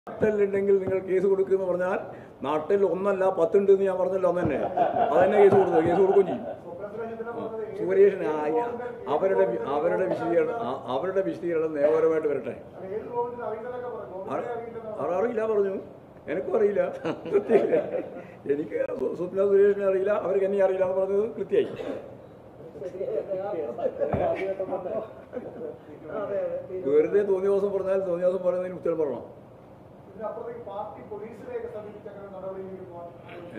നാട്ടിലുണ്ടെങ്കിൽ നിങ്ങൾ കേസ് കൊടുക്കുമെന്ന് പറഞ്ഞാൽ നാട്ടിൽ ഒന്നല്ല പത്തുണ്ട് എന്ന് ഞാൻ പറഞ്ഞല്ലോ അന്ന് തന്നെ അതന്നെ കേസ് കൊടുത്തു കേസ് കൊടുക്കുകയും ചെയ്യും സുപരീഷൻ അവരുടെ വി- അവരുടെ വിശദീകരണം ആ- അവരുടെ വിശദീകരണം നിയമപരമായിട്ട് വരട്ടെ ആ- അവർ അറിയില്ല പറഞ്ഞു എനിക്കും അറിയില്ല കൃത്യമില്ല എനിക്ക് സ്വപ്ന സുരേഷിനെ അറിയില്ല അവർക്ക് എന്നെ അറിയില്ല എന്ന് പറഞ്ഞത് കൃത്യമായി വെറുതെ തോന്നിയ ദിവസം പറഞ്ഞാൽ തോന്നിയ ദിവസം പറയുന്നതിന് ഉത്തരം പറയണം ഇതിനപ്പുറത്തേക്ക് പാർട്ടി പോലീസിനെയൊക്കെ സമീപിച്ച് അങ്ങനെ നടപടിയിലേക്ക് പോകാൻ